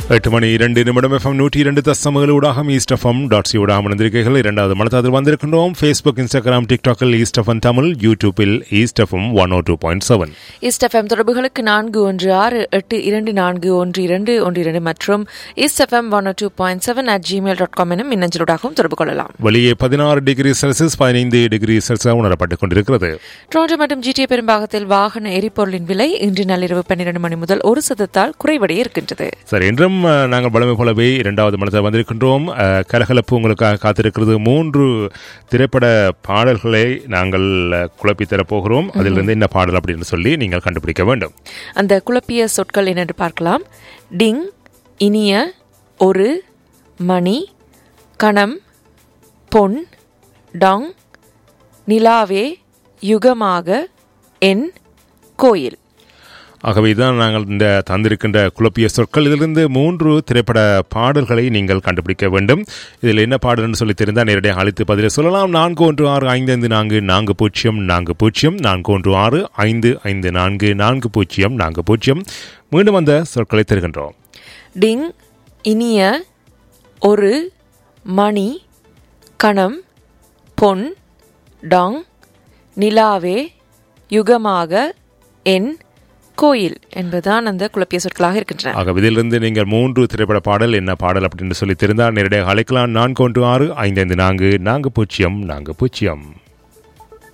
எட்டு மணி இரண்டு நிமிடம் எஃப்எம் நூற்றி இரண்டு தசமகள் ஊடாகம் ஈஸ்ட் எஃப்எம் டாட் சி ஊடாக இணைந்திருக்கீர்கள் இரண்டாவது மனத்தாதில் வந்திருக்கின்றோம் ஃபேஸ்புக் இன்ஸ்டாகிராம் டிக்டாக்கில் ஈஸ்ட் எஃப்எம் தமிழ் யூடியூப்பில் East FM one O two point seven East FM தொடர்புகளுக்கு நான்கு ஒன்று ஆறு எட்டு இரண்டு நான்கு ஒன்று இரண்டு ஒன்று இரண்டு மற்றும் East FM one two point seven at gmail dot com எனும் மின்னஞ்சலூடாகவும் தொடர்பு கொள்ளலாம் வெளியே பதினாறு டிகிரி செல்சியஸ் பதினைந்து டிகிரி செல்சியஸ் உணரப்பட்டுக் கொண்டிருக்கிறது டொரண்டோ மற்றும் ஜிடிஏ பெரும்பாகத்தில் வாகன எரிபொருளின் விலை இன்று நள்ளிரவு பன்னிரண்டு மணி முதல் ஒரு சதத்தால் குறைவடைய இருக்கின்றது சரி இன்றும் அஹ், நாங்கள் வளமை போலவே இரண்டாவது மனத்தில் வந்திருக்கின்றோம் அஹ், கலகலப்பு உங்களுக்காக காத்திருக்கிறது மூன்று திரைப்பட பாடல்களை நாங்கள் அஹ், குழப்பித் தரப் போகிறோம் அதிலிருந்து என்ன பாடல் அப்படின்னு சொல்லி நீங்கள் கண்டுபிடிக்க வேண்டும் அந்த குழப்பிய சொற்கள் என்னென்று பார்க்கலாம் டிங் இனிய ஒரு மணி கணம் பொன் டாங் நிலாவே யுகமாக என் கோயில் ஆகவே தான் நாங்கள் இந்த தந்திருக்கின்ற குழப்பிய சொற்கள் இதிலிருந்து மூன்று திரைப்பட பாடல்களை நீங்கள் கண்டுபிடிக்க வேண்டும் இதில் என்ன பாடல்னு சொல்லி தெரிந்தால் நேரடியாக அழைத்து பதிலை சொல்லலாம் நான்கு ஒன்று ஆறு ஐந்து ஐந்து நான்கு நான்கு பூஜ்ஜியம் நான்கு பூஜ்ஜியம் நான்கு ஒன்று ஆறு ஐந்து ஐந்து நான்கு நான்கு பூஜ்ஜியம் நான்கு பூஜ்ஜியம் மீண்டும் அந்த சொற்களை தருகின்றோம் டிங் இனிய ஒரு மணி கணம் பொன் டாங் நிலாவே யுகமாக என் கோயில் என்பதுதான் அந்த குழப்பிய சொற்களாக இருக்கின்றன ஆக இதிலிருந்து நீங்கள் மூன்று திரைப்பட பாடல் என்ன பாடல் அப்படின்னு சொல்லி தெரிந்தால் நேரடியாக அழைக்கலாம் நான்கு ஒன்று ஆறு ஐந்து ஐந்து நான்கு நான்கு பூஜ்ஜியம் நான்கு பூஜ்ஜியம்